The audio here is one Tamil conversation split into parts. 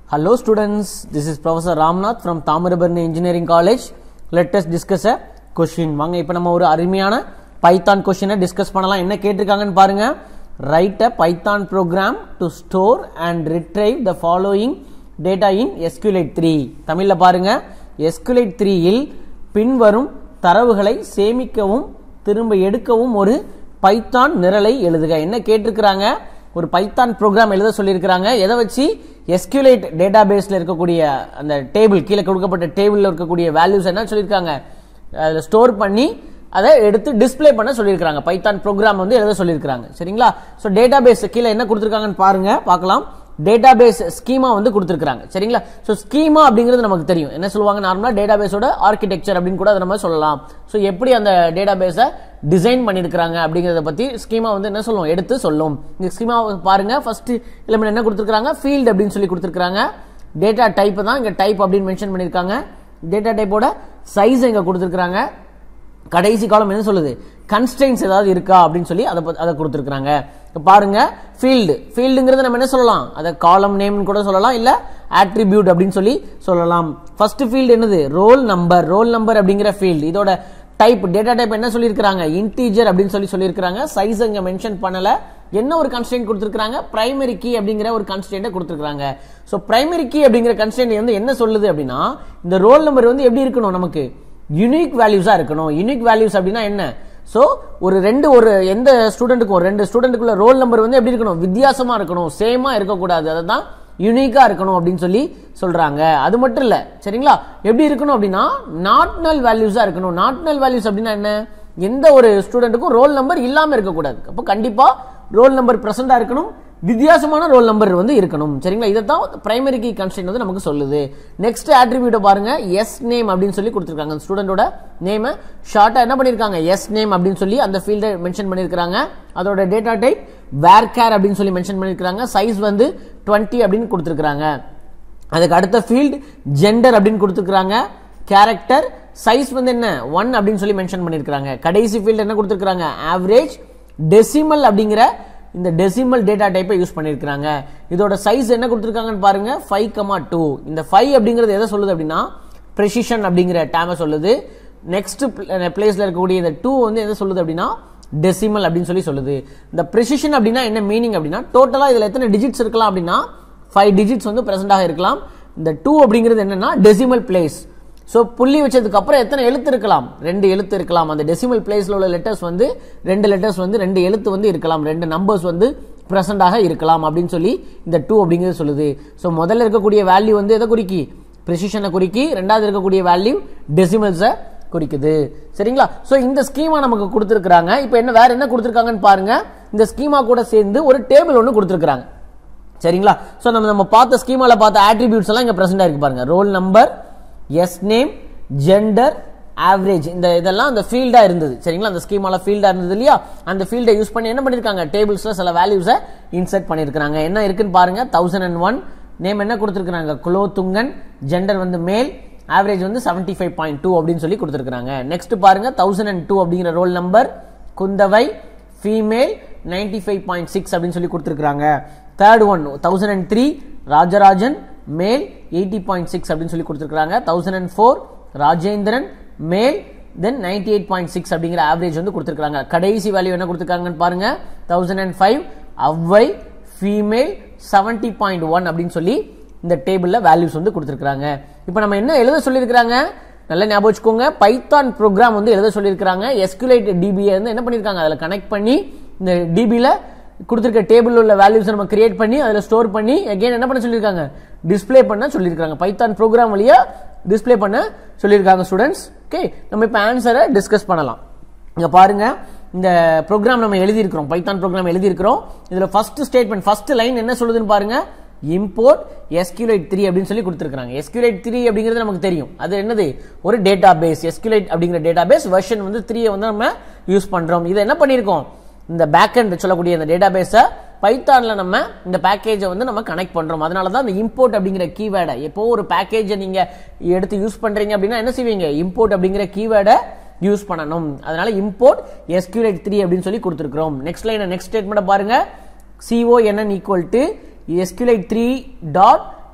Hello students, this is Professor Ramnath from Tamarabarni Engineering College. Let us discuss a question. வாங்க இப்போ நம்ம ஒரு அருமையான பைத்தான் கொஷினை டிஸ்கஸ் பண்ணலாம் என்ன கேட்டிருக்காங்கன்னு பாருங்க write a Python program to store and retrieve the following data in SQLite three தமிழில் பாருங்க எஸ்குலேட் த்ரீயில் பின்வரும் தரவுகளை சேமிக்கவும் திரும்ப எடுக்கவும் ஒரு பைத்தான் நிரலை எழுதுக என்ன கேட்டிருக்கிறாங்க ஒரு பைத்தான் ப்ரோக்ராம் எழுத சொல்லியிருக்கிறாங்க எதை வச்சு எஸ்கியூலேட் டேட்டா பேஸில் இருக்கக்கூடிய அந்த டேபிள் கீழே கொடுக்கப்பட்ட டேபிளில் இருக்கக்கூடிய வேல்யூஸ் என்ன சொல்லியிருக்காங்க அதில் ஸ்டோர் பண்ணி அதை எடுத்து டிஸ்ப்ளே பண்ண சொல்லியிருக்காங்க பைத்தான் ப்ரோக்ராம் வந்து எழுத சொல்லியிருக்காங்க சரிங்களா ஸோ டேட்டா பேஸ் கீழே என்ன கொடுத்துருக்காங்கன்னு பாருங்க பார்க்கலாம் டேட்டா பேஸ் ஸ்கீமா வந்து கொடுத்துருக்காங்க சரிங்களா ஸோ ஸ்கீமா அப்படிங்கிறது நமக்கு தெரியும் என்ன சொல்லுவாங்க நார்மலாக டேட்டா பேஸோட ஆர்கிடெக்சர் அப்படின்னு கூட அதை நம்ம சொல்லலாம் ஸோ எப்படி அந்த டேட்டா பேஸை டிசைன் பண்ணியிருக்கிறாங்க அப்படிங்கிறத பற்றி ஸ்கீமா வந்து என்ன சொல்லுவோம் எடுத்து சொல்லும் இந்த ஸ்கீமா பாருங்க ஃபர்ஸ்ட் எலிமெண்ட் என்ன கொடுத்துருக்காங்க ஃபீல்டு அப்படின்னு சொல்லி கொடுத்துருக்காங்க டேட்டா டைப் தான் இங்கே டைப் அப்படின்னு மென்ஷன் பண்ணியிருக்காங்க டேட்டா டைப்போட சைஸ் இங்கே கொடுத்துருக்காங்க கடைசி காலம் என்ன சொல்லுது கன்ஸ்டன்ஸ் ஏதாவது இருக்கா அப்படின்னு சொல்லி அதை அதை கொடுத்துருக்காங்க இப்போ பாருங்க ஃபீல்டு ஃபீல்டுங்கிறது நம்ம என்ன சொல்லலாம் அதை காலம் நேம்னு கூட சொல்லலாம் இல்ல ஆட்ரிபியூட் அப்படின்னு சொல்லி சொல்லலாம் ஃபர்ஸ்ட் ஃபீல்டு என்னது ரோல் நம்பர் ரோல் நம்பர் அப்படிங்கிற ஃபீல்டு இதோட டைப் டேட்டா டைப் என்ன சொல்லியிருக்காங்க இன்டீஜர் அப்படின்னு சொல்லி சொல்லியிருக்காங்க சைஸ் இங்க மென்ஷன் பண்ணல என்ன ஒரு கன்ஸ்டன்ட் கொடுத்துருக்காங்க பிரைமரி கீ அப்படிங்கிற ஒரு கன்ஸ்டன்ட் கொடுத்துருக்காங்க ஸோ பிரைமரி கீ அப்படிங்கிற கன்ஸ்டன்ட் வந்து என்ன சொல்லுது அப்படின்னா இந்த ரோல் நம்பர் வந்து எப்படி இருக்கணும் நமக்கு யூனிக் வேல்யூஸா இருக்கணும் யூனிக் வேல்யூஸ் அப்படின்னா என்ன ஸோ ஒரு ரெண்டு ஒரு எந்த ஸ்டூடெண்ட்டுக்கும் ரெண்டு ஸ்டூடெண்ட்டுக்குள்ள ரோல் நம்பர் வந்து எப்படி இருக்கணும் வித்தியாசமா இருக்கணும் சேமா இருக்கக்கூடாது அதை தான் யூனிக்கா இருக்கணும் அப்படின்னு சொல்லி சொல்றாங்க அது மட்டும் இல்ல சரிங்களா எப்படி இருக்கணும் அப்படின்னா நாட்னல் வேல்யூஸா இருக்கணும் நாட்னல் வேல்யூஸ் அப்படின்னா என்ன எந்த ஒரு ஸ்டூடெண்ட்டுக்கும் ரோல் நம்பர் இல்லாம இருக்கக்கூடாது அப்போ கண்டிப்பா ரோல் நம்பர் பிரசண்டா இருக்கணும் வித்தியாசமான ரோல் நம்பர் வந்து இருக்கணும் சரிங்களா இதை தான் பிரைமரி கீ கன்ஸ்டன்ட் வந்து நமக்கு சொல்லுது நெக்ஸ்ட் ஆட்ரிபியூட்டை பாருங்க எஸ் நேம் அப்படின்னு சொல்லி கொடுத்துருக்காங்க அந்த ஸ்டூடெண்டோட நேமை ஷார்ட்டா என்ன பண்ணிருக்காங்க எஸ் நேம் அப்படின்னு சொல்லி அந்த ஃபீல்டை மென்ஷன் பண்ணிருக்காங்க அதோட டேட்டா டைப் வேர் கேர் அப்படின்னு சொல்லி மென்ஷன் பண்ணிருக்காங்க சைஸ் வந்து டுவெண்ட்டி அப்படின்னு கொடுத்துருக்காங்க அதுக்கு அடுத்த ஃபீல்டு ஜெண்டர் அப்படின்னு கொடுத்துருக்காங்க கேரக்டர் சைஸ் வந்து என்ன ஒன் அப்படின்னு சொல்லி மென்ஷன் பண்ணிருக்காங்க கடைசி ஃபீல்டு என்ன கொடுத்துருக்காங்க ஆவரேஜ் டெசிமல் அப்படிங்கிற இந்த டெசிமல் டேட்டா டைப்பை யூஸ் பண்ணியிருக்காங்க இதோட சைஸ் என்ன கொடுத்துருக்காங்கன்னு பாருங்க ஃபைவ் கமா டூ இந்த ஃபைவ் அப்படிங்கிறது எதை சொல்லுது அப்படின்னா ப்ரெசிஷன் அப்படிங்கிற டேமை சொல்லுது நெக்ஸ்ட் பிளேஸ்ல இருக்கக்கூடிய இந்த டூ வந்து எதை சொல்லுது அப்படின்னா டெசிமல் அப்படின்னு சொல்லி சொல்லுது இந்த ப்ரெசிஷன் அப்படின்னா என்ன மீனிங் அப்படின்னா டோட்டலாக இதில் எத்தனை டிஜிட்ஸ் இருக்கலாம் அப்படின்னா ஃபைவ் டிஜிட்ஸ் வந்து பிரசண்டாக இருக்கலாம் இந்த டூ அப்படிங்கிறது என்னன்னா டெசிமல் பிளேஸ் ஸோ புள்ளி வச்சதுக்கு அப்புறம் எத்தனை எழுத்து இருக்கலாம் ரெண்டு எழுத்து இருக்கலாம் அந்த டெசிமல் பிளேஸ்ல உள்ள லெட்டர்ஸ் வந்து ரெண்டு லெட்டர்ஸ் வந்து ரெண்டு எழுத்து வந்து இருக்கலாம் ரெண்டு நம்பர்ஸ் வந்து பிரசண்டாக இருக்கலாம் அப்படின்னு சொல்லி இந்த டூ அப்படிங்கிறது சொல்லுது ஸோ முதல்ல இருக்கக்கூடிய வேல்யூ வந்து எதை குறிக்கி ப்ரெசிஷனை குறிக்கி ரெண்டாவது இருக்கக்கூடிய வேல்யூ டெசிமல்ஸை குறிக்குது சரிங்களா ஸோ இந்த ஸ்கீமா நமக்கு கொடுத்துருக்காங்க இப்போ என்ன வேற என்ன கொடுத்துருக்காங்கன்னு பாருங்க இந்த ஸ்கீமா கூட சேர்ந்து ஒரு டேபிள் ஒன்று கொடுத்துருக்காங்க சரிங்களா ஸோ நம்ம நம்ம பார்த்த ஸ்கீமால பார்த்த ஆட்ரிபியூட்ஸ் எல்லாம் இங்க பிரசண்டா இருக்கு பாருங்க roll number S name gender average இந்த இதெல்லாம் அந்த ஃபீல்டா இருந்தது சரிங்களா அந்த ஸ்கீமால ஃபீல்டா இருந்தது இல்லையா அந்த ஃபீல்டை யூஸ் பண்ணி என்ன பண்ணிருக்காங்க டேபிள்ஸ்ல சில வேல்யூஸை இன்சர்ட் பண்ணிருக்காங்க என்ன இருக்குன்னு பாருங்க தௌசண்ட் அண்ட் ஒன் நேம் என்ன கொடுத்துருக்காங்க குலோத்துங்கன் ஜெண்டர் வந்து மேல் ஆவரேஜ் வந்து செவன்டி ஃபைவ் பாயிண்ட் டூ அப்படின்னு சொல்லி கொடுத்துருக்காங்க நெக்ஸ்ட் பாருங்க தௌசண்ட் அண்ட் டூ அப்படிங்கிற roll number Kundavai female ninety five point six அப்படின்னு சொல்லி கொடுத்துருக்காங்க third one thousand and three Rajarajan male eighty point six அப்படின்னு சொல்லி கொடுத்துருக்காங்க thousand and four Rajendran male then ninety eight point six அப்படிங்கிற ஆவரேஜ் வந்து கொடுத்துருக்காங்க கடைசி வேல்யூ என்ன கொடுத்துருக்காங்கன்னு பாருங்க thousand and five Avvai female seventy point one அப்படின்னு சொல்லி இந்த டேபிளில் வேல்யூஸ் வந்து கொடுத்துருக்காங்க இப்போ நம்ம என்ன எழுத சொல்லியிருக்கிறாங்க நல்லா ஞாபகம் வச்சுக்கோங்க பைத்தான் ப்ரோக்ராம் வந்து எழுத சொல்லியிருக்காங்க எஸ்குலேட் டிபியை வந்து என்ன பண்ணியிருக்காங்க அதில் கனெக்ட் பண்ணி இந்த டிபியில் கொடுத்துருக்க டேபிள் உள்ள வேல்யூஸ் நம்ம கிரியேட் பண்ணி அதில் ஸ்டோர் பண்ணி அகைன் என்ன பண்ண சொல்லியிருக்காங்க டிஸ்பிளே பண்ண சொல்லியிருக்காங்க பைத்தான் ப்ரோக்ராம் வழியா டிஸ்பிளே பண்ண சொல்லியிருக்காங்க ஸ்டூடெண்ட்ஸ் ஓகே நம்ம இப்போ ஆன்சரை டிஸ்கஸ் பண்ணலாம் இங்க பாருங்க இந்த ப்ரோக்ராம் நம்ம எழுதியிருக்கிறோம் பைத்தான் ப்ரோக்ராம் எழுதியிருக்கிறோம் இதுல ஃபர்ஸ்ட் ஸ்டேட்மெண்ட் ஃபர்ஸ்ட் லைன் என்ன சொல்லுதுன்னு பாருங்க இம்போர்ட் எஸ்கியூலைட் த்ரீ அப்படின்னு சொல்லி கொடுத்துருக்காங்க எஸ்கியூலைட் த்ரீ அப்படிங்கிறது நமக்கு தெரியும் அது என்னது ஒரு டேட்டா பேஸ் எஸ்கியூலைட் அப்படிங்கிற டேட்டா பேஸ் வெர்ஷன் வந்து த்ரீயை வந்து நம்ம யூஸ் பண்றோம் இதை என்ன பண்ணியிருக்கோம் இந்த பேக் அண்ட் சொல்லக்கூடிய இந்த டேட்டா பேஸை பைத்தான்ல நம்ம இந்த பேக்கேஜை வந்து நம்ம கனெக்ட் பண்றோம் அதனால தான் இந்த இம்போர்ட் அப்படிங்கிற கீவேர்டை எப்போ ஒரு பேக்கேஜை நீங்க எடுத்து யூஸ் பண்றீங்க அப்படின்னா என்ன செய்வீங்க இம்போர்ட் அப்படிங்கிற கீவேர்டை யூஸ் பண்ணணும் அதனால இம்போர்ட் எஸ்கியூலைட் த்ரீ அப்படின்னு சொல்லி கொடுத்துருக்கிறோம் நெக்ஸ்ட் லைன் நெக்ஸ்ட் ஸ்டேட்மெண்ட் பாருங்க CONN equal to SQLite three dot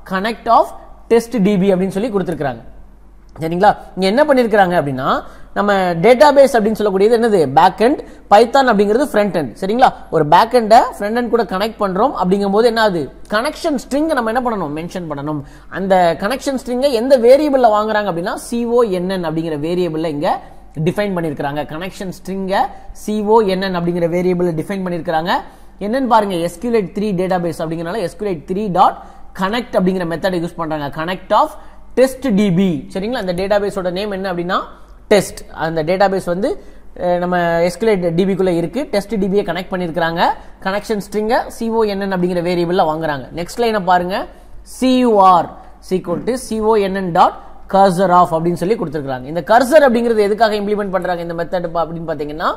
connect of test DB அப்படின்னு சொல்லி கொடுத்துருக்காங்க சரிங்களா இங்க என்ன பண்ணிருக்காங்க அப்படின்னா நம்ம டேட்டாபேஸ் அப்படின்னு சொல்லக்கூடியது என்னது பேக் எண்ட் பைத்தான் அப்படிங்கிறது ஃப்ரண்ட் எண்ட் சரிங்களா ஒரு பேக் எண்டை ஃப்ரண்ட் எண்ட் கூட கனெக்ட் பண்றோம் அப்படிங்கும்போது என்ன ஆகுது கனெக்ஷன் ஸ்ட்ரிங் நம்ம என்ன பண்ணணும் மென்ஷன் பண்ணணும் அந்த கனெக்ஷன் ஸ்ட்ரிங்கை எந்த வேரியபிள்ல வாங்குறாங்க அப்படின்னா சிஓஎன்என் அப்படிங்கிற வேரியபிள்ல இங்க டிஃபைன் பண்ணிருக்காங்க கனெக்ஷன் ஸ்ட்ரிங்கை சிஓஎன்என் அப்படிங்கிற வேரியபிள் டிஃபைன் பண்ணிருக்காங்க என்னன்னு பாருங்க எஸ்கியூலேட் த்ரீ டேட்டாபேஸ் அப்படிங்கறனால எஸ்கியூலேட் த்ரீ டாட் கனெக்ட் அப்படிங்கிற மெத்தட் யூஸ் பண்றாங்க கனெக்ட் ஆஃப் டெஸ்ட் டிபி சரிங்களா அந்த டேட்டாபேஸோட நேம் என்ன அப்படின்னா டெஸ்ட் அந்த டேட்டாபேஸ் வந்து அஹ், நம்ம எஸ்குலேட் டிபிக்குள்ள இருக்கு டெஸ்ட் டிபியை கனெக்ட் பண்ணிருக்காங்க கனெக்ஷன் ஸ்ட்ரிங்கை சிஓஎன்என் அப்படிங்கிற வேரியபிள்ல வாங்குறாங்க நெக்ஸ்ட் லைனை பாருங்க CUR equal to CONN dot cursor of அப்படின்னு சொல்லி கொடுத்துருக்காங்க இந்த கர்சர் அப்படிங்கிறது எதுக்காக இம்ப்ளிமெண்ட் பண்றாங்க இந்த மெத்தட் அப்படின்னு பாத்தீங்கன்னா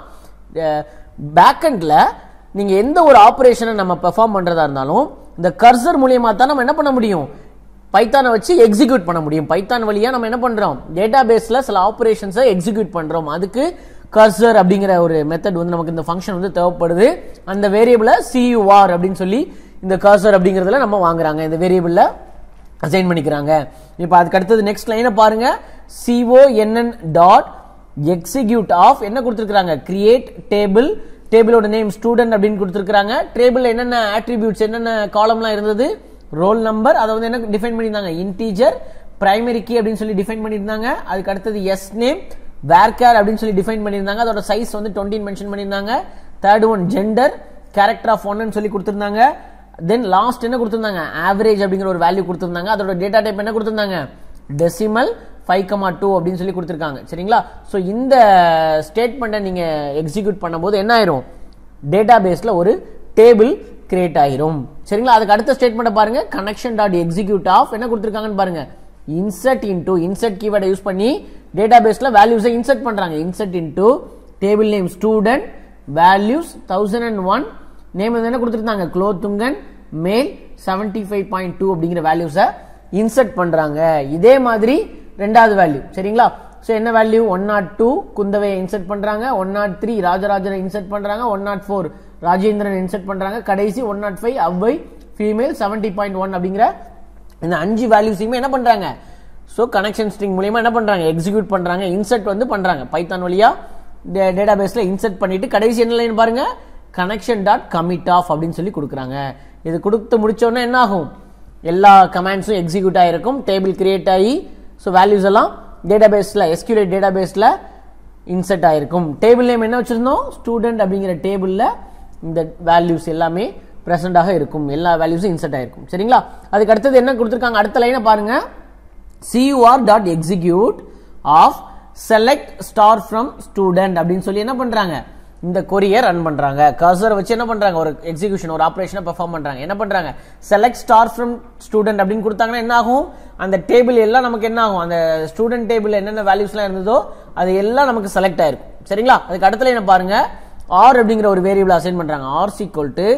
பேக்கெண்ட்ல நீங்க எந்த ஒரு ஆபரேஷனை நம்ம பெர்ஃபார்ம் பண்றதா இருந்தாலும் இந்த கர்சர் மூலியமா தான் நம்ம என்ன பண்ண முடியும் பைத்தானை வச்சு எக்ஸிக்யூட் பண்ண முடியும் பைத்தான் வழியா நம்ம என்ன பண்றோம் டேட்டா பேஸ்ல சில ஆபரேஷன்ஸை எக்ஸிக்யூட் பண்றோம் அதுக்கு கர்சர் அப்படிங்கிற ஒரு மெத்தட் வந்து நமக்கு இந்த ஃபங்க்ஷன் வந்து தேவைப்படுது அந்த வேரியபிளை சியூஆர் அப்படின்னு சொல்லி இந்த கர்சர் அப்படிங்கிறதுல நம்ம வாங்குறாங்க இந்த வேரியபிள்ல அசைன் பண்ணிக்கிறாங்க இப்போ அதுக்கு அடுத்தது நெக்ஸ்ட் லைனை பாருங்க சிஓஎன்என் டாட் எக்ஸிக்யூட் ஆஃப் என்ன கொடுத்துருக்காங்க கிரியேட் டேபிள் டேபிளோட நேம் ஸ்டூடெண்ட் அப்படின்னு கொடுத்துருக்காங்க டேபிள் என்னென்ன ஆட்ரிபியூட்ஸ் என்னென்ன காலம்லாம் இருந்தது ரோல் நம்பர் அதை வந்து என்ன டிஃபைன் பண்ணியிருந்தாங்க இன்டீஜர் பிரைமரி கீ அப்படின்னு சொல்லி டிஃபைன் பண்ணியிருந்தாங்க அதுக்கு அடுத்தது எஸ் நேம் வேர்கேர் அப்படின்னு சொல்லி டிஃபைன் பண்ணியிருந்தாங்க அதோட சைஸ் வந்து டுவெண்ட்டின் மென்ஷன் பண்ணியிருந்தாங்க third one gender character of ஒன்னு சொல்லி கொடுத்துருந்தாங்க தென் லாஸ்ட் என்ன கொடுத்துருந்தாங்க ஆவரேஜ் அப்படிங்கிற ஒரு வேல்யூ கொடுத்துருந்தாங்க அதோட டேட்டா டைப் என்ன கொடுத்துருந்தாங்க டெசிமல் ஃபைவ் கமா டூ அப்படின்னு சொல்லி கொடுத்துருக்காங்க சரிங்களா ஸோ இந்த ஸ்டேட்மெண்ட்டை நீங்க எக்ஸிக்யூட் பண்ணும்போது என்ன ஆயிரும் டேட்டா பேஸ்ல ஒரு டேபிள் கிரியேட் ஆயிரும் சரிங்களா அதுக்கு அடுத்த ஸ்டேட்மெண்ட் பாருங்க கனெக்ஷன் டாட் எக்ஸிக்யூட் ஆஃப் என்ன கொடுத்துருக்காங்கன்னு பாருங்க இன்சர்ட் இன்டூ இன்சர்ட் கீவேர்டை யூஸ் பண்ணி டேட்டா பேஸ்ல வேல்யூஸை இன்சர்ட் பண்றாங்க insert into table name student values thousand and one name வந்து என்ன கொடுத்துருந்தாங்க குலோத்துங்கன் மேல் செவன்டி ஃபைவ் பாயிண்ட் டூ அப்படிங்கிற வேல்யூஸை இன்சர்ட் பண்றாங்க இதே மாதிரி ரெண்டாவது வேல்யூ சரிங்களா ஸோ என்ன வேல்யூ ஒன் நாட் டூ குந்தவையை இன்சர்ட் பண்றாங்க ஒன் நாட் த்ரீ ராஜராஜனை இன்சர்ட் பண்றாங்க one nought four Rajendran insert பண்றாங்க கடைசி one nought five Avvai female seventy point one அப்படிங்கிற இந்த அஞ்சு வேல்யூஸையுமே என்ன பண்றாங்க ஸோ கனெக்ஷன் ஸ்ட்ரிங் மூலியமா என்ன பண்றாங்க எக்ஸிக்யூட் பண்றாங்க இன்சர்ட் வந்து பண்றாங்க பைத்தான் வழியா டேட்டா பேஸ்ல இன்சர்ட் பண்ணிட்டு கடைசி என்ன லைன் பாருங்க கனெக்ஷன் டாட் கமிட் ஆஃப் அப்படின்னு சொல்லி கொடுக்குறாங்க இது கொடுத்து முடிச்ச உடனே என்ன ஆகும் எல்லா கமாண்ட்ஸும் எக்ஸிக்யூட் ஆயிருக்கும் டேபிள் கிரியேட் ஆகி ஸோ வேல்யூஸ் எல்லாம் டேட்டா பேஸ்ல எஸ்கியூலேட் டேட்டா பேஸ்ல இன்சர்ட் ஆயிருக்கும் டேபிள் நேம் என்ன வச்சிருந்தோம் ஸ்டூடெண்ட் அப்படிங்கிற டேபிள்ல இந்த வேல்யூஸ் எல்லாமே பிரசண்டாக இருக்கும் எல்லா வேல்யூஸும் இன்சர்ட் ஆயிருக்கும் சரிங்களா அதுக்கு அடுத்தது என்ன கொடுத்துருக்காங்க அடுத்த லைனை பாருங்க CUR dot execute of select star from student அப்படின்னு சொல்லி என்ன பண்றாங்க இந்த கொரியை ரன் பண்றாங்க கர்சர் வச்சு என்ன பண்றாங்க ஒரு எக்ஸிகியூஷன் ஒரு ஆபரேஷனை பெர்ஃபார்ம் பண்றாங்க என்ன பண்றாங்க செலக்ட் ஸ்டார் ஃப்ரம் ஸ்டூடெண்ட் அப்படின்னு கொடுத்தாங்கன்னா என்ன ஆகும் அந்த டேபிள் எல்லாம் நமக்கு என்ன ஆகும் அந்த ஸ்டூடெண்ட் டேபிள் என்னென்ன வேல்யூஸ்லாம் இருந்ததோ அது எல்லாம் நமக்கு செலக்ட் ஆயிருக்கும் சரிங்களா அதுக்கு அடுத்துல என்ன பாருங்க ஆர் அப்படிங்கிற ஒரு வேரியபிள் அசைன் பண்றாங்க R equal to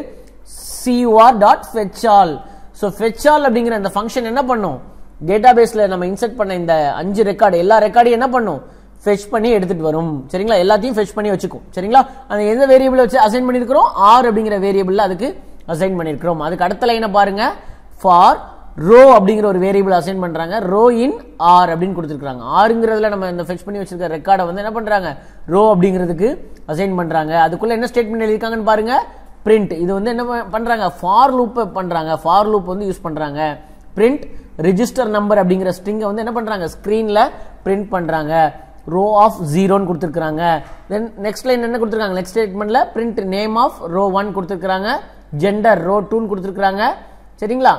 CUR dot fetchall so fetchall அப்படிங்கிற இந்த ஃபங்க்ஷன் என்ன பண்ணும் டேட்டாபேஸ்ல நம்ம இன்சர்ட் பண்ண இந்த அஞ்சு ரெக்கார்டு எல்லா ரெக்கார்டையும் என்ன பண்ணும் ஃபெச் பண்ணி எடுத்துட்டு வரும் சரிங்களா எல்லாத்தையும் ஃபெச் பண்ணி வச்சுக்கும் சரிங்களா அந்த எந்த வேரியபிள் வச்சு அசைன் பண்ணிருக்கிறோம் ஆர் அப்படிங்கிற வேரியபிள்ல அதுக்கு அசைன் பண்ணிருக்கிறோம் அதுக்கு அடுத்த லைனை பாருங்க ஃபார் ரோ அப்படிங்கிற ஒரு வேரியபிள் அசைன் பண்றாங்க ரோ இன் ஆர் அப்படின்னு கொடுத்துருக்காங்க ஆறுங்கிறதுல நம்ம இந்த ஃபெச் பண்ணி வச்சிருக்க ரெக்கார்டை வந்து என்ன பண்றாங்க ரோ அப்படிங்கிறதுக்கு அசைன் பண்றாங்க அதுக்குள்ள என்ன ஸ்டேட்மெண்ட் எழுதிருக்காங்கன்னு பாருங்க பிரிண்ட் இது வந்து என்ன ப- பண்றாங்க ஃபார் லூப் பண்றாங்க ஃபார் லூப் வந்து யூஸ் பண்றாங்க பிரிண்ட் ரிஜிஸ்டர் நம்பர் அப்படிங்கிற ஸ்ட்ரிங்கை வந்து என்ன பண்றாங்க ஸ்கிரீன்ல பிரிண்ட் பண்றாங்க ரோ ஆஃப் ஜீரோன்னு கொடுத்துருக்காங்க தென் நெக்ஸ்ட் லைன் என்ன கொடுத்துருக்காங்க நெக்ஸ்ட் ஸ்டேட்மெண்ட்ல print name of row one கொடுத்துருக்காங்க ஜெண்டர் ரோ டூன்னு கொடுத்துருக்காங்க சரிங்களா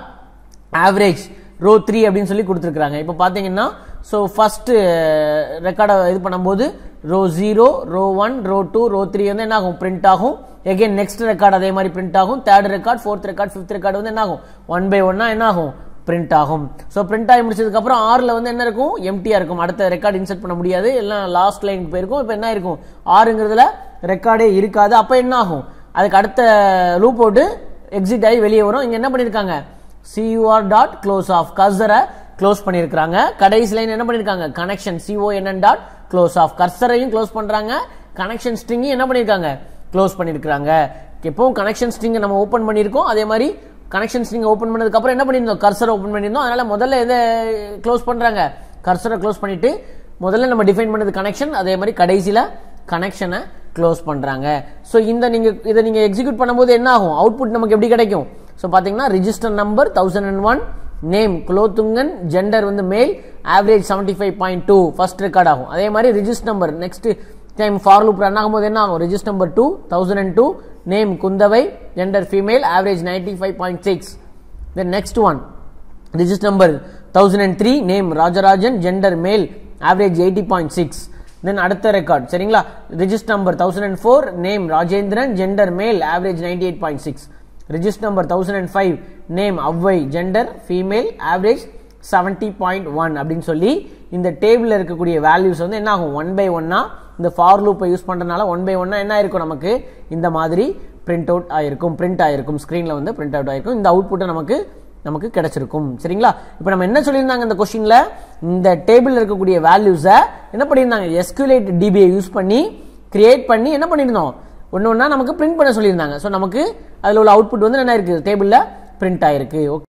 ஆவரேஜ் ரோ த்ரீ அப்படின்னு சொல்லி கொடுத்துருக்காங்க இப்போ பார்த்தீங்கன்னா ஸோ ஃபர்ஸ்ட் ரெக்கார்டை இது பண்ணும்போது row zero row one row two row three வந்து என்ன ஆகும் பிரிண்ட் ஆகும் எகைன் நெக்ஸ்ட் ரெக்கார்டு அதே மாதிரி பிரிண்ட் ஆகும் third record fourth record fifth record வந்து என்ன ஆகும் ஒன் பை ஒன்னா என்ன ஆகும் பிரிண்ட் ஆகும் ஸோ பிரிண்ட் ஆகி முடிச்சதுக்கு அப்புறம் ஆறுல வந்து என்ன இருக்கும் எம்டியா இருக்கும் அடுத்த ரெக்கார்டு இன்சர்ட் பண்ண முடியாது எல்லாம் லாஸ்ட் லைனுக்கு போயிருக்கும் இப்போ என்ன இருக்கும் ஆறுங்கிறதுல ரெக்கார்டே இருக்காது அப்போ என்ன ஆகும் அதுக்கு அடுத்த லூப் போட்டு எக்ஸிட் ஆகி வெளியே வரும் இங்க என்ன பண்ணிருக்காங்க சியூஆர் டாட் க்ளோஸ் ஆஃப் கர்சரை க்ளோஸ் பண்ணிருக்காங்க கடைசி லைன் என்ன பண்ணிருக்காங்க connection CONN dot close of கர்சரையும் க்ளோஸ் பண்றாங்க கனெக்ஷன் ஸ்ட்ரிங்கையும் என்ன பண்ணிருக்காங்க க்ளோஸ் பண்ணிருக்காங்க எப்பவும் கனெக்ஷன் ஸ்ட்ரிங்கை நம்ம ஓப்பன் பண்ணியிருக்கோம் அதே மாதிரி கனெக்ஷன்ஸ் நீங்கள் ஓப்பன் பண்ணதுக்கப்புறம் என்ன பண்ணியிருந்தோம் கர்சரை ஓப்பன் பண்ணியிருந்தோம் அதனால் முதல்ல எதை க்ளோஸ் பண்ணுறாங்க கர்சரை க்ளோஸ் பண்ணிவிட்டு முதல்ல நம்ம டிஃபைன் பண்ணது கனெக்ஷன் அதே மாதிரி கடைசியில் கனெக்ஷனை க்ளோஸ் பண்ணுறாங்க ஸோ இந்த நீங்கள் இதை நீங்கள் எக்ஸிக்யூட் பண்ணும்போது என்ன ஆகும் அவுட்புட் நமக்கு எப்படி கிடைக்கும் ஸோ பார்த்தீங்கன்னா register number thousand and one name Kulothungan gender வந்து male average seventy five point two first record ஆகும் அதே மாதிரி register number next time for loop run ஆகும்போது என்ன ஆகும் register number two thousand and two name Kundavai gender female average ninety five point six then next one register number thousand and three name Rajarajan gender male average eighty point six then அடுத்த ரெக்கார்ட் சரிங்களா register number thousand and four name Rajendran gender male average ninety eight point six register number thousand and five name Avvai gender female average seventy point one அப்படின்னு சொல்லி இந்த டேபிளில் இருக்கக்கூடிய வேல்யூஸ் வந்து என்ன ஆகும் ஒன் பை ஒன்னா இந்த ஃபார் லூப்பை யூஸ் பண்ணுறதுனால ஒன் பை ஒன்னா என்ன ஆயிருக்கும் நமக்கு இந்த மாதிரி பிரிண்ட் அவுட் ஆயிருக்கும் பிரிண்ட் ஆயிருக்கும் ஸ்க்ரீனில் வந்து பிரிண்ட் அவுட் ஆயிருக்கும் இந்த அவுட்புட்டை நமக்கு நமக்கு கிடைச்சிருக்கும் சரிங்களா இப்போ நம்ம என்ன சொல்லியிருந்தாங்க இந்த கொஸ்டின்ல இந்த டேபிள் இருக்கக்கூடிய வேல்யூஸை என்ன பண்ணியிருந்தாங்க எஸ்குலேட் டிபியை யூஸ் பண்ணி கிரியேட் பண்ணி என்ன பண்ணியிருந்தோம் ஒன்று ஒன்றா நமக்கு பிரிண்ட் பண்ண சொல்லியிருந்தாங்க ஸோ நமக்கு அதில் உள்ள அவுட்புட் வந்து என்ன இருக்குது டேபிளில் பிரிண்ட் ஆயிருக்கு ஓகே